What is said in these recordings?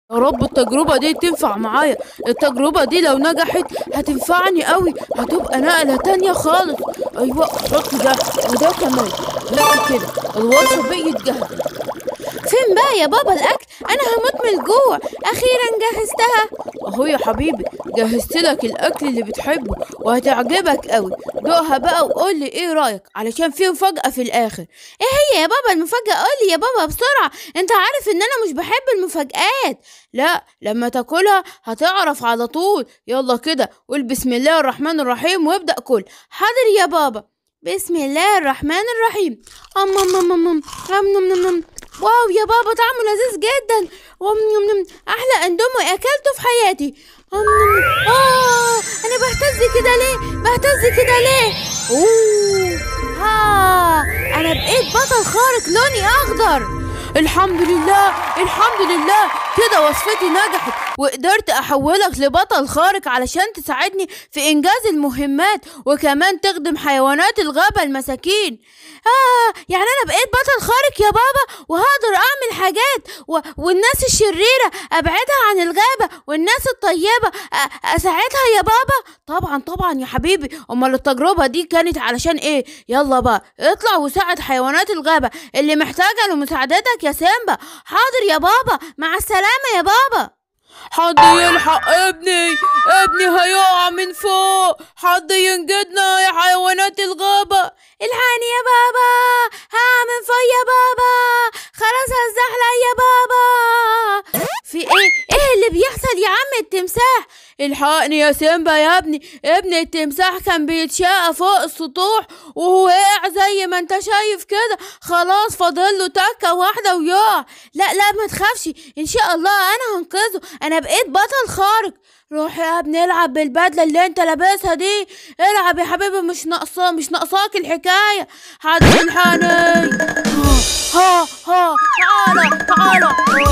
يا رب التجربة دي تنفع معايا التجربة دي لو نجحت هتنفعني قوي هتبقى نقلة تانية خالص ايوه حط ده وده كمان بس كده الوصفة بقت جاهزة فين بقى يا بابا الاكل انا هموت من الجوع اخيرا جهزتها اهو يا حبيبي جهزت لك الاكل اللي بتحبه وهتعجبك قوي دوقها بقى وقول لي ايه رايك علشان في مفاجأة في الاخر ايه هي يا بابا المفاجأة قولي يا بابا بسرعة انت عارف ان انا مش بحب المفاجآت لا لما تاكلها هتعرف على طول يلا كده قول بسم الله الرحمن الرحيم وابدأ كل حاضر يا بابا بسم الله الرحمن الرحيم أم أم أم أم أم أم أم أم أم. واو يا بابا طعمه لذيذ جدا وأم أم أم. احلى اندومي اكلته في حياتي أم أم. اه انا بهتز كده ليه بهتز كده ليه اوه ها انا بقيت بطل خارق لوني اخضر الحمد لله الحمد لله كده وصفتي نجحت وقدرت احولك لبطل خارق علشان تساعدني في انجاز المهمات وكمان تخدم حيوانات الغابة المساكين اه يعني انا بقيت بطل خارق يا بابا وهقدر اعمل حاجات و... والناس الشريرة ابعدها عن الغابة والناس الطيبة أ... اساعدها يا بابا طبعا طبعا يا حبيبي امال التجربة دي كانت علشان ايه يلا بقى اطلع وساعد حيوانات الغابة اللي محتاجة لمساعدتك يا سيمبا حاضر يا بابا مع السلامة يا بابا حد يلحق ابني ابني هيقع من فوق حد ينجدنا يا حيوانات الغابة الحقني يا بابا ها من فوق يا بابا خلاص هزحلق يا بابا في ايه ايه اللي بيحصل يا عم التمساح الحقني يا سيمبا يا ابني ابن التمساح كان بيتشقى فوق السطوح وهو وقع زي ما انت شايف كده خلاص فاضل له تكه واحده ويقع لا لا ما تخافش ان شاء الله انا هنقذه انا بقيت بطل خارق روح يا ابني العب بالبدله اللي انت لابسها دي العب يا حبيبي مش ناقصاه مش ناقصاك الحكايه حد يلحقني ها ها تعالى تعالى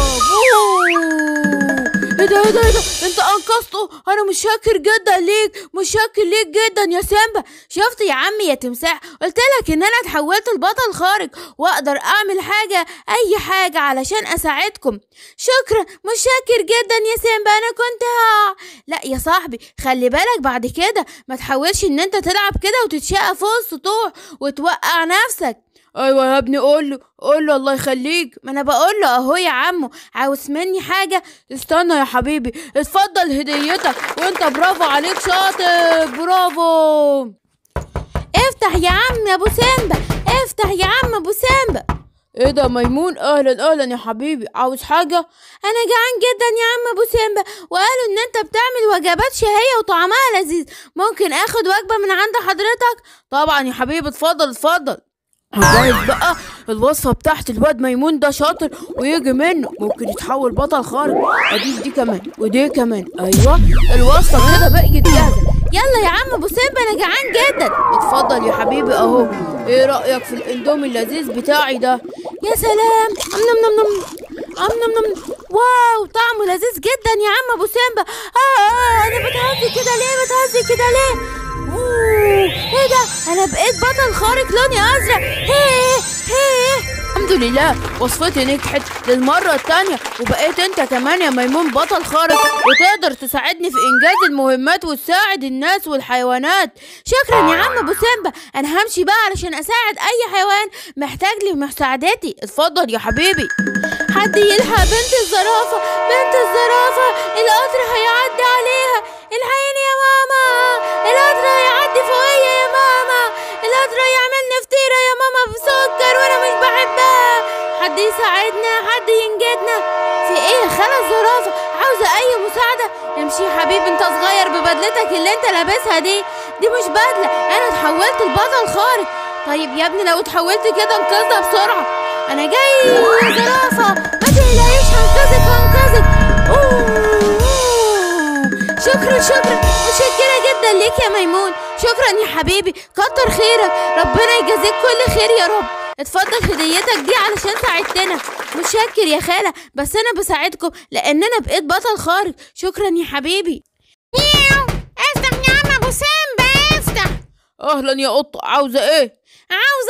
ايه ده ايه ده ايه ده انت انقذته انا متشكر جدا ليك متشكر ليك جدا يا سيمبا شفت يا عمي يا تمساح قلت لك ان انا اتحولت لبطل خارق واقدر اعمل حاجه اي حاجه علشان اساعدكم شكرا متشكر جدا يا سيمبا انا كنت ها لا يا صاحبي خلي بالك بعد كده ما تحاولش ان انت تلعب كده وتتشقى فوق السطوح وتوقع نفسك ايوه يا ابني قول له قول له الله يخليك ما انا بقول له اهو يا عمو عاوز مني حاجه استنى يا حبيبي اتفضل هديتك وانت برافو عليك شاطر برافو افتح يا عم يا ابو سامبا افتح يا عم ابو سامبا ايه ده ميمون اهلا اهلا يا حبيبي عاوز حاجه انا جعان جدا يا عم ابو سامبا وقالوا ان انت بتعمل وجبات شهيه وطعمها لذيذ ممكن اخد وجبه من عند حضرتك طبعا يا حبيبي اتفضل اتفضل هجهز بقى الوصفة بتاعت الواد ميمون ده شاطر ويجي منه ممكن يتحول بطل خارق اديك دي كمان ودي كمان ايوه الوصفة كده بقت جاهزة يلا يا عم ابو سيمبا انا جعان جدا اتفضل يا حبيبي اهو ايه رأيك في الاندومي اللذيذ بتاعي ده يا سلام ام نم نم نم ام نم نم واو طعمه لذيذ جدا يا عم ابو سيمبا آه, اه انا بتهزي كده ليه بتهزي كده ليه اوه ايه ده انا بقيت بطل خارق لوني ازرق هيه هيه الحمد لله وصفتي نجحت للمرة التانية وبقيت انت كمان يا ميمون بطل خارق وتقدر تساعدني في انجاز المهمات وتساعد الناس والحيوانات شكرا يا عم ابو سيمبا انا همشي بقى علشان اساعد اي حيوان محتاج لمساعدتي اتفضل يا حبيبي حد يلحق بنت الزرافة بنت الزرافة القطر هيعدي عليها الحقيني يا ماما القطر هيعدي فوقيا يا ماما القطر هيعملني فطيرة يا ماما بسكر وانا مش بحبها حد يساعدنا حد ينجدنا في ايه خالة الزرافة عاوزة اي مساعدة امشي يا حبيبي انت صغير ببدلتك اللي انت لابسها دي دي مش بدلة انا اتحولت لبطل خارق طيب يا ابني لو اتحولت كده انقذها بسرعة انا جاي يا زرافة ما تقلقيش هنقذك هنقذك أوه. شكرا شكرا متشكرة جدا ليك يا ميمون شكرا يا حبيبي كتر خيرك ربنا يجازيك كل خير يا رب اتفضل هديتك دي علشان ساعدتنا متشكر يا خالة بس انا بساعدكم لان انا بقيت بطل خارق شكرا يا حبيبي مياو افتح يا عم ابو سامبا افتح اهلا يا قطة عاوزة ايه عاوزة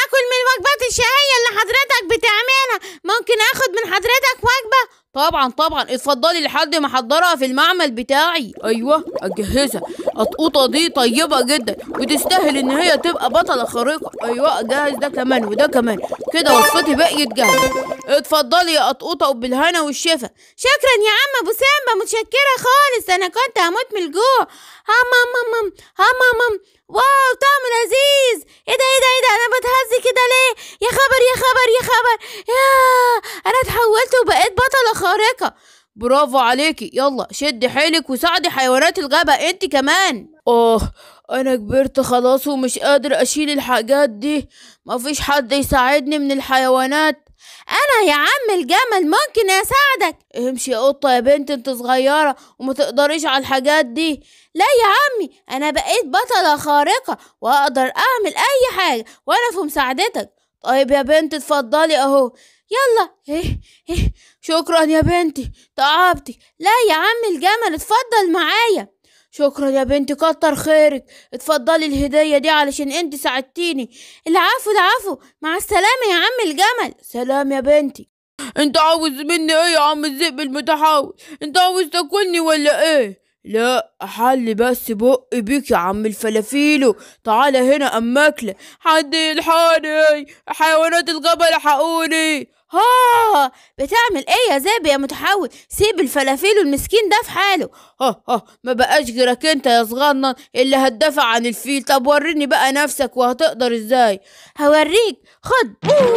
اكل من الوجبات الشهية اللي حضرتك بتعملها ممكن اخد من حضرتك وجبة طبعا طبعا اتفضلي لحد ما احضرها في المعمل بتاعي ايوه اجهزها القطوطه دي طيبه جدا وتستاهل ان هي تبقى بطله خارقه ايوه جاهز ده كمان وده كمان كده وصفتي بقيت جاهزه اتفضلي يا قطقوطه وبالهنا والشفا شكرا يا عم ابو سامبا متشكرة خالص انا كنت هموت من الجوع هم هم هم هم هم هم هم واو طعم لذيذ ايه ده ايه ده ايه ده انا بتهز كده ليه يا خبر يا خبر يا خبر يا انا اتحولت وبقيت بطلة خارقة برافو عليكي يلا شدي حيلك وساعدي حيوانات الغابة انت كمان اه انا كبرت خلاص ومش قادر اشيل الحاجات دي مفيش حد يساعدني من الحيوانات انا يا عم الجمل ممكن اساعدك امشي يا قطة يا بنت انت صغيرة وما تقدريش على الحاجات دي لا يا عمي انا بقيت بطلة خارقة واقدر اعمل اي حاجة وانا في مساعدتك طيب يا بنت اتفضلي اهو يلا إيه إيه شكرا يا بنتي تعبتي لا يا عم الجمل اتفضل معايا شكرا يا بنتي كتر خيرك اتفضلي الهدية دي علشان انت ساعدتيني العفو العفو مع السلامة يا عم الجمل سلام يا بنتي انت عاوز مني ايه يا عم الذئب المتحول انت عاوز تاكلني ولا ايه لا احل بس بقي بيك يا عم الفلافيلو تعالى هنا اماكله حد يلحقني حيوانات الغابة لحقوني ها بتعمل ايه يا ذئب يا متحول سيب الفلافيل المسكين ده في حاله ها ها ما بقاش غيرك انت يا صغنن اللي هتدافع عن الفيل طب وريني بقى نفسك وهتقدر ازاي هوريك خد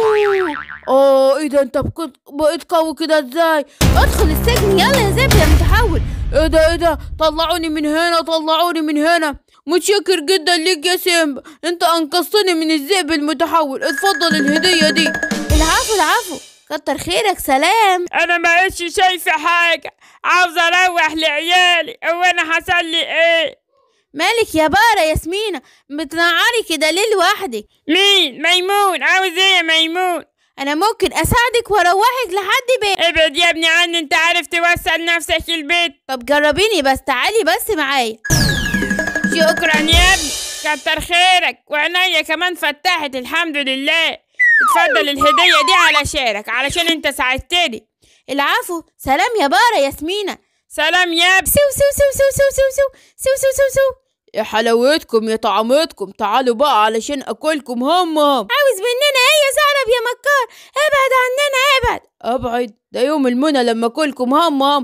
اه ايه ده انت بكت- بقيت قوي كده ازاي ادخل السجن يلا يا ذئب يا متحول ايه ده ايه ده طلعوني من هنا طلعوني من هنا متشكر جدا ليك يا سيمبا انت انقذتني من الذئب المتحول اتفضل الهدية دي العفو العفو كتر خيرك سلام انا ما عدتش شايفه حاجه عاوزه اروح لعيالي هو انا حصل لي ايه مالك يا بارة ياسمينة بتنعري كده ليه لوحدك مين ميمون عاوز ايه يا ميمون انا ممكن اساعدك واروحك لحد بيت ابعد يا ابني عني انت عارف توصل نفسك البيت طب جربيني بس تعالي بس معايا شكرا يا ابني كتر خيرك وعينيا كمان فتحت الحمد لله اتفضل الهدية دي على شارك علشان انت ساعدتني العفو سلام يا بارة ياسمينة سلام يا ابني سو سو سو سو سو سو سو سو سو سو سو يا حلاوتكم يا طعمتكم تعالوا بقى علشان اكلكم هم هم عاوز مننا ايه يا ثعلب يا مكار ابعد عننا ابعد ابعد ده يوم المنى لما اكلكم هم هم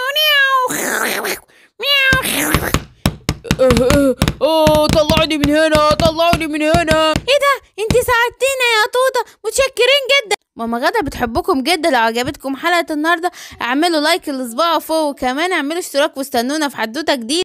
اه اه اه طلعوني من هنا طلعوني من هنا ايه ده انت ساعدتينا يا طوطة متشكرين جدا ماما غدا بتحبكم جدا لو عجبتكم حلقة النهاردة اعملوا لايك لصباعه فوق وكمان اعملوا اشتراك واستنونا في حدوتة جديدة